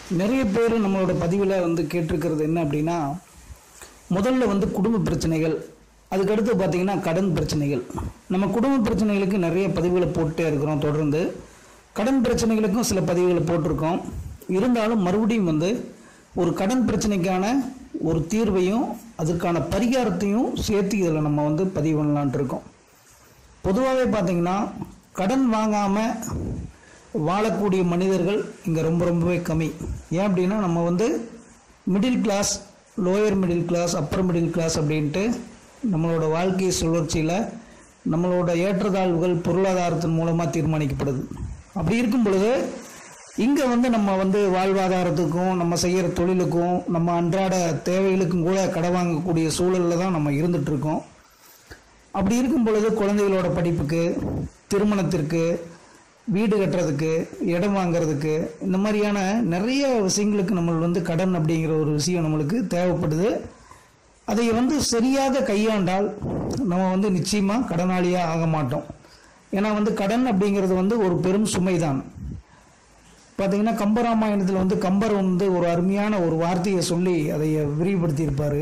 நிறைய பேர் நம்மளோட பதிவில் வந்து கேட்டிருக்கிறது என்ன அப்படின்னா முதல்ல வந்து குடும்ப பிரச்சனைகள் அதுக்கடுத்து பார்த்தீங்கன்னா கடன் பிரச்சனைகள் நம்ம குடும்ப பிரச்சனைகளுக்கு நிறைய பதிவுகளை போட்டுட்டே இருக்கிறோம் தொடர்ந்து கடன் பிரச்சனைகளுக்கும் சில பதிவுகளை போட்டிருக்கோம் இருந்தாலும் மறுபடியும் வந்து ஒரு கடன் பிரச்சனைக்கான ஒரு தீர்வையும் அதுக்கான பரிகாரத்தையும் சேர்த்து இதில் நம்ம வந்து பதிவு பண்ணலான்ட்டு இருக்கோம் பொதுவாகவே பார்த்தீங்கன்னா கடன் வாங்காமல் வாழக்கூடிய மனிதர்கள் இங்கே ரொம்ப ரொம்பவே கம்மி ஏன் அப்படின்னா நம்ம வந்து middle class lower middle class upper middle class அப்படின்ட்டு நம்மளோட வாழ்க்கை சுழற்சியில் நம்மளோட ஏற்றத்தாழ்வுகள் பொருளாதாரத்தின் மூலமாக தீர்மானிக்கப்படுது அப்படி இருக்கும் பொழுது இங்கே வந்து நம்ம வந்து வாழ்வாதாரத்துக்கும் நம்ம செய்கிற தொழிலுக்கும் நம்ம அன்றாட தேவைகளுக்கும் கூட கடை வாங்கக்கூடிய சூழலில் தான் நம்ம இருந்துட்டு இருக்கோம் அப்படி இருக்கும் பொழுது குழந்தைகளோட படிப்புக்கு திருமணத்திற்கு வீடு கட்டுறதுக்கு இடம் வாங்குறதுக்கு இந்த மாதிரியான நிறைய விஷயங்களுக்கு நம்ம வந்து கடன் அப்படிங்கிற ஒரு விஷயம் நம்மளுக்கு தேவைப்படுது அதை வந்து சரியாக கையாண்டால் நம்ம வந்து நிச்சயமாக கடனாளியாக ஆக மாட்டோம் ஏன்னா வந்து கடன் அப்படிங்கிறது வந்து ஒரு பெரும் சுமை தான் பார்த்தீங்கன்னா கம்பராமாயணத்தில் வந்து கம்பர் வந்து ஒரு அருமையான ஒரு வார்த்தையை சொல்லி அதை விரிவுபடுத்தியிருப்பார்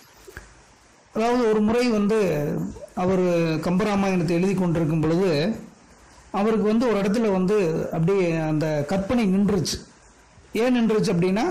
அதாவது ஒரு முறை வந்து அவர் கம்பராமாயணத்தை எழுதி கொண்டிருக்கும் பொழுது அவருக்கு வந்து ஒரு இடத்துல வந்து அப்படியே அந்த கற்பனை நின்றுச்சு ஏன் நின்றுச்சு அப்படின்னா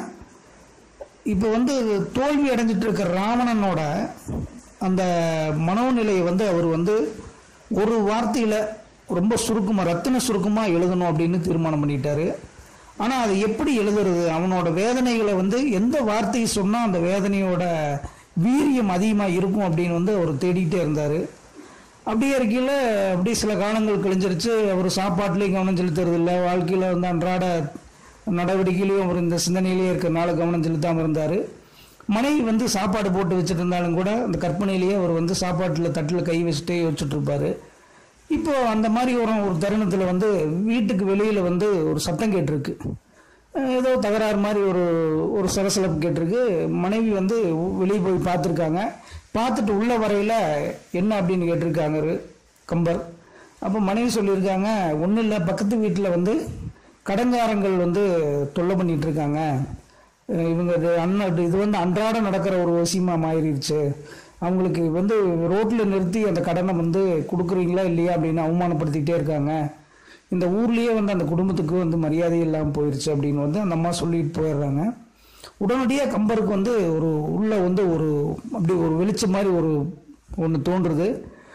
இப்போ வந்து தோல்வி அடைஞ்சிட்டு இருக்க ராவணனோட அந்த மனோநிலையை வந்து அவர் வந்து ஒரு வார்த்தையில் ரொம்ப சுருக்கமாக ரத்தின சுருக்கமாக எழுதணும் அப்படின்னு தீர்மானம் பண்ணிட்டாரு ஆனால் அதை எப்படி எழுதுறது அவனோட வேதனைகளை வந்து எந்த வார்த்தையை சொன்னால் அந்த வேதனையோட வீரியம் அதிகமாக இருக்கும் அப்படின்னு வந்து அவர் தேடிக்கிட்டே இருந்தார் அப்படியே இருக்கையில் அப்படியே சில காலங்கள் கழிஞ்சிருச்சு அவர் சாப்பாட்டுலேயும் கவனம் செலுத்துறது இல்லை வாழ்க்கையில் வந்து அன்றாட நடவடிக்கையிலையும் அவர் இந்த சிந்தனையிலேயே இருக்கிறனால கவனம் செலுத்தாமல் இருந்தார் மனைவி வந்து சாப்பாடு போட்டு வச்சுட்டு இருந்தாலும் கூட அந்த கற்பனையிலேயே அவர் வந்து சாப்பாட்டில் தட்டில் கை வச்சுட்டே வச்சுட்டு இருப்பாரு இப்போ அந்த மாதிரி ஒரு ஒரு தருணத்தில் வந்து வீட்டுக்கு வெளியில் வந்து ஒரு சத்தம் கேட்டிருக்கு அஹ் ஏதோ தகராறு மாதிரி ஒரு ஒரு சலசலப்பு கேட்டிருக்கு மனைவி வந்து வெளியே போய் பார்த்துருக்காங்க பார்த்துட்டு உள்ள வரையில் என்ன அப்படின்னு கேட்டிருக்காங்க ஒரு கம்பர் அப்போ மனைவி சொல்லியிருக்காங்க ஒன்றும் இல்லை பக்கத்து வீட்டில் வந்து கடங்காரங்கள் வந்து தொல்லை பண்ணிட்டு இருக்காங்க அஹ் இவங்க இது அண்ணா இது வந்து அன்றாட நடக்கிற ஒரு விஷயமா மாறிடுச்சு அவங்களுக்கு வந்து ரோட்டில் நிறுத்தி அந்த கடனை வந்து கொடுக்குறீங்களா இல்லையா அப்படின்னு அவமானப்படுத்திக்கிட்டே இருக்காங்க இந்த ஊர்லேயே வந்து அந்த குடும்பத்துக்கு வந்து மரியாதை இல்லாமல் போயிடுச்சு அப்படின்னு வந்து அந்த அம்மா சொல்லிட்டு போயிடுறாங்க உடனடியாக கம்பருக்கு வந்து ஒரு உள்ள வந்து ஒரு அப்படி ஒரு வெளிச்சம் மாதிரி ஒரு ஒன்று தோன்றுறது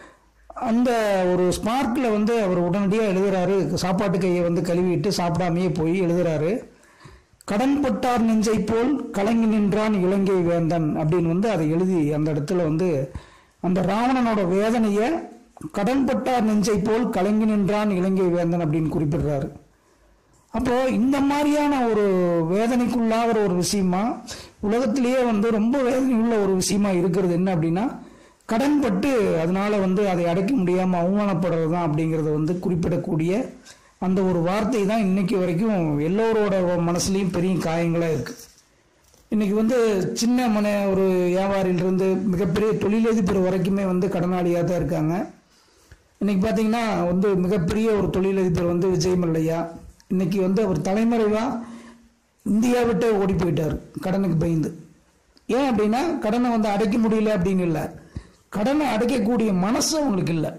அந்த ஒரு ஸ்பார்க்கில் வந்து அவர் உடனடியாக எழுதுறாரு சாப்பாட்டு கையை வந்து கழுவிட்டு சாப்பிடாமையே போய் எழுதுறாரு கடன் பட்டார் நெஞ்சை போல் கலங்கி நின்றான் இலங்கை வேந்தன் அப்படின்னு வந்து அதை எழுதி அந்த இடத்துல வந்து அந்த ராவணனோட வேதனையை கடன் பட்டார் நெஞ்சை போல் கலங்கி நின்றான் இலங்கை வேந்தன் அப்படின்னு குறிப்பிடுறாரு அப்போ இந்த மாதிரியான ஒரு வேதனைக்குள்ளாகிற ஒரு விஷயமா உலகத்திலேயே வந்து ரொம்ப வேதனை உள்ள ஒரு விஷயமா இருக்கிறது என்ன அப்படின்னா கடன்பட்டு அதனால வந்து அதை அடைக்க முடியாமல் அவமானப்படுறது தான் அப்படிங்கிறத வந்து குறிப்பிடக்கூடிய அந்த ஒரு வார்த்தை தான் இன்னைக்கு வரைக்கும் எல்லோரோட மனசுலையும் பெரிய காயங்களாக இருக்குது இன்னைக்கு வந்து சின்ன மன ஒரு வியாபாரியிலிருந்து மிகப்பெரிய தொழிலதிபர் வரைக்குமே வந்து கடனாளியாக தான் இருக்காங்க இன்னைக்கு பார்த்தீங்கன்னா வந்து மிகப்பெரிய ஒரு தொழிலதிபர் வந்து விஜய் மல்லையா இன்னைக்கு வந்து அவர் தலைமறைவாக இந்தியா விட்டு ஓடி போயிட்டார் கடனுக்கு பயந்து ஏன் அப்படின்னா கடனை வந்து அடைக்க முடியல அப்படின்னு இல்லை கடனை அடைக்கக்கூடிய மனசு அவங்களுக்கு இல்லை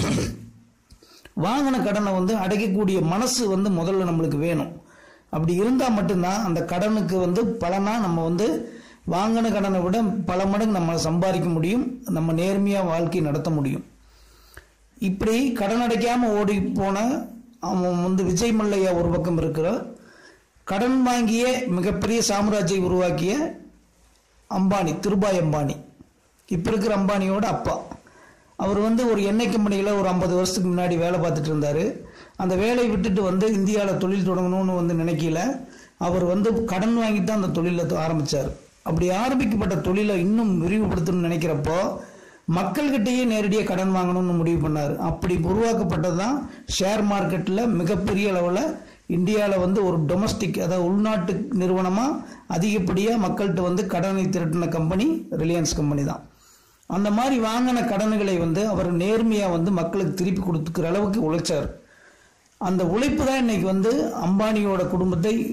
வாங்கின கடனை வந்து அடைக்கக்கூடிய மனசு வந்து முதல்ல நம்மளுக்கு வேணும் அப்படி இருந்தால் மட்டும்தான் அந்த கடனுக்கு வந்து பலனா நம்ம வந்து வாங்கின கடனை விட பல மடங்கு நம்ம சம்பாதிக்க முடியும் நம்ம நேர்மையாக வாழ்க்கை நடத்த முடியும் இப்படி கடன் அடைக்காம ஓடி போன அவன் வந்து விஜய் மல்லையா ஒரு பக்கம் இருக்கிற கடன் வாங்கிய மிகப்பெரிய சாம்ராஜ்யை உருவாக்கிய அம்பானி திருபாய் அம்பானி இப்போ இருக்கிற அம்பானியோட அப்பா அவர் வந்து ஒரு எண்ணெய் கம்பெனியில் ஒரு ஐம்பது வருஷத்துக்கு முன்னாடி வேலை பார்த்துட்டு இருந்தார் அந்த வேலையை விட்டுட்டு வந்து இந்தியாவில் தொழில் தொடங்கணும்னு வந்து நினைக்கல அவர் வந்து கடன் வாங்கி தான் அந்த தொழிலை ஆரம்பித்தார் அப்படி ஆரம்பிக்கப்பட்ட தொழிலை இன்னும் விரிவுபடுத்தணும்னு நினைக்கிறப்போ மக்கள்கிட்டயே நேரடியாக கடன் வாங்கணும்னு முடிவு பண்ணார் அப்படி உருவாக்கப்பட்டது தான் ஷேர் மார்க்கெட்டில் மிகப்பெரிய அளவில் இந்தியாவில் வந்து ஒரு டொமஸ்டிக் அதாவது உள்நாட்டு நிறுவனமாக அதிகப்படியாக மக்கள்கிட்ட வந்து கடனை திரட்டின கம்பெனி ரிலையன்ஸ் கம்பெனி தான் அந்த மாதிரி வாங்கின கடன்களை வந்து அவர் நேர்மையாக வந்து மக்களுக்கு திருப்பி கொடுத்துக்கிற அளவுக்கு உழைச்சார் அந்த உழைப்பு தான் இன்னைக்கு வந்து அம்பானியோட குடும்பத்தை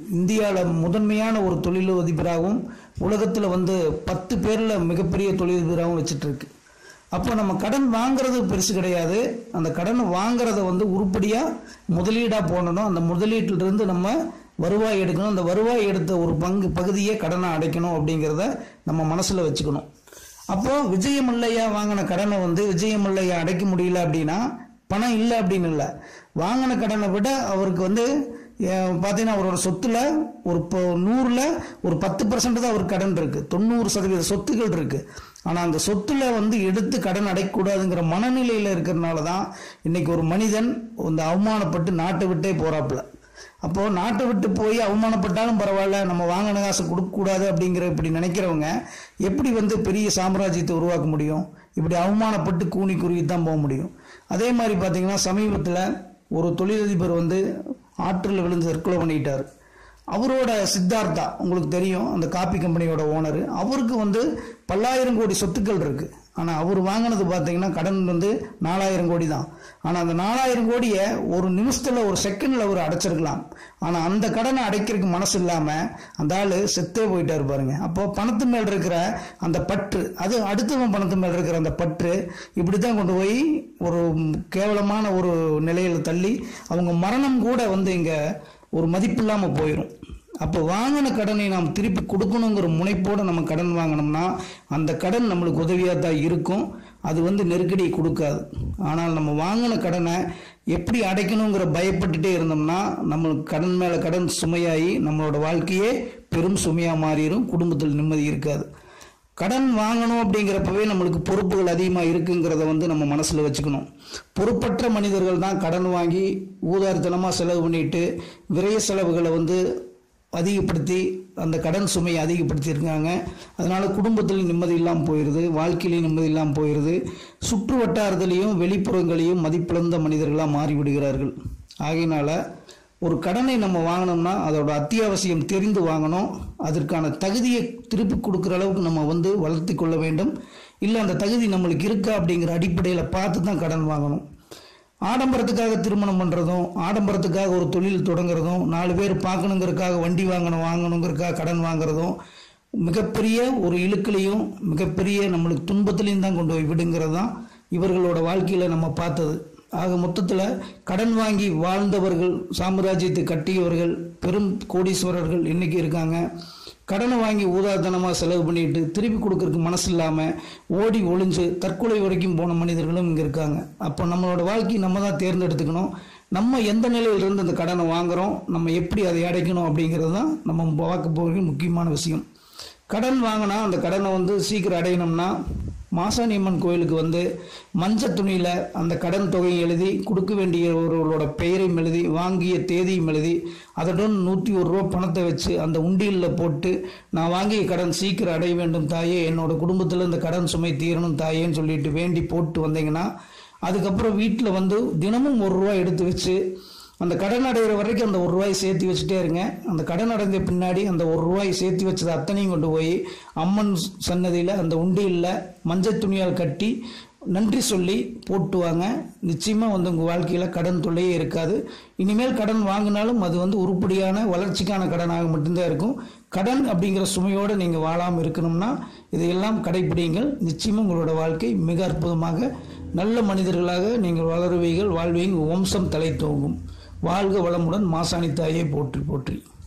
இந்தியாவில் முதன்மையான ஒரு தொழிலதிபராகவும் உலகத்தில் வந்து பத்து பேரில் மிகப்பெரிய தொழிலதிபராகவும் வச்சுட்டு இருக்கு அப்போ நம்ம கடன் வாங்குறது பெருசு கிடையாது அந்த கடன் வாங்குறத வந்து உருப்படியாக முதலீடாக போடணும் அந்த முதலீட்டிலிருந்து நம்ம வருவாய் எடுக்கணும் அந்த வருவாய் எடுத்த ஒரு பங்கு பகுதியே கடனை அடைக்கணும் அப்படிங்கிறத நம்ம மனசில் வச்சுக்கணும் அப்போ விஜயமல்லையா வாங்கின கடனை வந்து விஜயமல்லையா அடைக்க முடியல அப்படின்னா பணம் இல்லை அப்படின்னு இல்லை வாங்கின கடனை விட அவருக்கு வந்து அஹ், பார்த்தீங்கன்னா அவரோட சொத்துல ஒரு இப்போ நூறில் ஒரு பத்து பர்சன்ட் தான் அவருக்கு கடன் இருக்கு தொண்ணூறு சதவீத சொத்துக்கள் இருக்கு ஆனால் அந்த சொத்துல வந்து எடுத்து கடன் அடைக்கக்கூடாதுங்கிற மனநிலையில் இருக்கிறனால தான் இன்னைக்கு ஒரு மனிதன் இந்த அவமானப்பட்டு நாட்டை விட்டே போறாப்புல அப்போ நாட்டை விட்டு போய் அவமானப்பட்டாலும் பரவாயில்ல நம்ம வாங்கின காசை கொடுக்கக்கூடாது அப்படிங்கிற இப்படி நினைக்கிறவங்க எப்படி வந்து பெரிய சாம்ராஜ்யத்தை உருவாக்க முடியும் இப்படி அவமானப்பட்டு கூனி குருவி தான் போக முடியும் அதே மாதிரி பார்த்தீங்கன்னா சமீபத்தில் ஒரு தொழிலதிபர் வந்து ஆற்றில் விழுந்து தற்கொலை பண்ணிக்கிட்டார் அவரோட சித்தார்த்தா உங்களுக்கு தெரியும் அந்த காப்பி கம்பெனியோட ஓனர் அவருக்கு வந்து பல்லாயிரம் கோடி சொத்துக்கள் இருக்கு ஆனால் அவர் வாங்கினது பார்த்தீங்கன்னா கடன் வந்து நாலாயிரம் கோடி தான் ஆனால் அந்த நாலாயிரம் கோடியை ஒரு நிமிஷத்தில் ஒரு செகண்டில் அவர் அடைச்சிருக்கலாம் ஆனால் அந்த கடனை அடைக்கிறதுக்கு மனசு இல்லாமல் அந்த ஆள் செத்தே போயிட்டாரு பாருங்க அப்போ பணத்து மேல் இருக்கிற அந்த பற்று அது அடுத்தவன் பணத்து மேல் இருக்கிற அந்த பற்று இப்படி தான் கொண்டு போய் ஒரு கேவலமான ஒரு நிலையில் தள்ளி அவங்க மரணம் கூட வந்து இங்கே ஒரு மதிப்பில்லாமல் போயிடும் அப்போ வாங்கின கடனை நாம் திருப்பி கொடுக்கணுங்கிற முனைப்போடு நம்ம கடன் வாங்கினோம்னா அந்த கடன் நம்மளுக்கு உதவியாக தான் இருக்கும் அது வந்து நெருக்கடியை கொடுக்காது ஆனால் நம்ம வாங்கின கடனை எப்படி அடைக்கணுங்கிற பயப்பட்டுட்டே இருந்தோம்னா நம்மளுக்கு கடன் மேலே கடன் சுமையாகி நம்மளோட வாழ்க்கையே பெரும் சுமையாக மாறிடும் குடும்பத்தில் நிம்மதி இருக்காது கடன் வாங்கணும் அப்படிங்கிறப்பவே நம்மளுக்கு பொறுப்புகள் அதிகமாக இருக்குங்கிறத வந்து நம்ம மனசில் வச்சுக்கணும் பொறுப்பற்ற மனிதர்கள் தான் கடன் வாங்கி ஊதாரித்தனமாக செலவு பண்ணிட்டு விரைய செலவுகளை வந்து அதிகப்படுத்தி அந்த கடன் சுமையை அதிகப்படுத்தியிருக்காங்க அதனால குடும்பத்தில் நிம்மதி இல்லாமல் போயிடுது வாழ்க்கையிலையும் நிம்மதி இல்லாமல் போயிடுது சுற்று வட்டாரத்திலையும் வெளிப்புறங்களையும் மதிப்பிழந்த மனிதர்களாக மாறிவிடுகிறார்கள் ஆகையினால ஒரு கடனை நம்ம வாங்கினோம்னா அதோட அத்தியாவசியம் தெரிந்து வாங்கணும் அதற்கான தகுதியை திருப்பி கொடுக்குற அளவுக்கு நம்ம வந்து வளர்த்தி கொள்ள வேண்டும் இல்லை அந்த தகுதி நம்மளுக்கு இருக்கா அப்படிங்கிற அடிப்படையில் பார்த்து தான் கடன் வாங்கணும் ஆடம்பரத்துக்காக திருமணம் பண்ணுறதும் ஆடம்பரத்துக்காக ஒரு தொழில் தொடங்குறதும் நாலு பேர் பார்க்கணுங்கிறதுக்காக வண்டி வாங்கணும் வாங்கணுங்கிறதுக்காக கடன் வாங்குறதும் மிகப்பெரிய ஒரு இழுக்கலையும் மிகப்பெரிய நம்மளுக்கு துன்பத்திலையும் தான் கொண்டு போய் விடுங்கிறது தான் இவர்களோட வாழ்க்கையில் நம்ம பார்த்தது ஆக மொத்தத்தில் கடன் வாங்கி வாழ்ந்தவர்கள் சாம்ராஜ்யத்தை கட்டியவர்கள் பெரும் கோடீஸ்வரர்கள் இன்னைக்கு இருக்காங்க கடனை வாங்கி ஊதாத்தனமாக செலவு பண்ணிட்டு திருப்பி கொடுக்கறதுக்கு மனசு இல்லாமல் ஓடி ஒளிஞ்சு தற்கொலை வரைக்கும் போன மனிதர்களும் இங்கே இருக்காங்க அப்போ நம்மளோட வாழ்க்கையை நம்ம தான் தேர்ந்தெடுத்துக்கணும் நம்ம எந்த நிலையிலிருந்து அந்த கடனை வாங்குறோம் நம்ம எப்படி அதை அடைக்கணும் அப்படிங்கிறது தான் நம்ம பார்க்க போகிற முக்கியமான விஷயம் கடன் வாங்கினா அந்த கடனை வந்து சீக்கிரம் அடையணும்னா மாசாணியம்மன் கோயிலுக்கு வந்து மஞ்சள் துணியில் அந்த கடன் தொகையை எழுதி கொடுக்க வேண்டியவர்களோட பெயரையும் எழுதி வாங்கிய தேதியும் எழுதி அதனுடன் நூற்றி ஒரு ரூபா பணத்தை வச்சு அந்த உண்டியலில் போட்டு நான் வாங்கிய கடன் சீக்கிரம் அடைய வேண்டும் தாயே என்னோட குடும்பத்தில் இந்த கடன் சுமை தீரணும் தாயேன்னு சொல்லிட்டு வேண்டி போட்டு வந்தீங்கன்னா அதுக்கப்புறம் வீட்டில் வந்து தினமும் ஒரு ரூபா எடுத்து வச்சு அந்த கடன் அடைகிற வரைக்கும் அந்த ஒரு ரூபாய் சேர்த்து வச்சுட்டே இருங்க அந்த கடன் அடைஞ்ச பின்னாடி அந்த ஒரு ரூபாய் சேர்த்து வச்சது அத்தனையும் கொண்டு போய் அம்மன் சன்னதியில் அந்த உண்டியலில் மஞ்சள் துணியால் கட்டி நன்றி சொல்லி போட்டுவாங்க நிச்சயமாக வந்து உங்கள் வாழ்க்கையில் கடன் தொல்லையே இருக்காது இனிமேல் கடன் வாங்கினாலும் அது வந்து உருப்படியான வளர்ச்சிக்கான கடனாக மட்டும்தான் இருக்கும் கடன் அப்படிங்கிற சுமையோடு நீங்கள் வாழாமல் இருக்கணும்னா இதையெல்லாம் கடைப்பிடிங்கள் நிச்சயமாக உங்களோட வாழ்க்கை மிக அற்புதமாக நல்ல மனிதர்களாக நீங்கள் வளருவீர்கள் வாழ்வீங்க வம்சம் தலை தோங்கும் வாழ்க வளமுடன் மாசாணி தாயை போற்றி போற்றி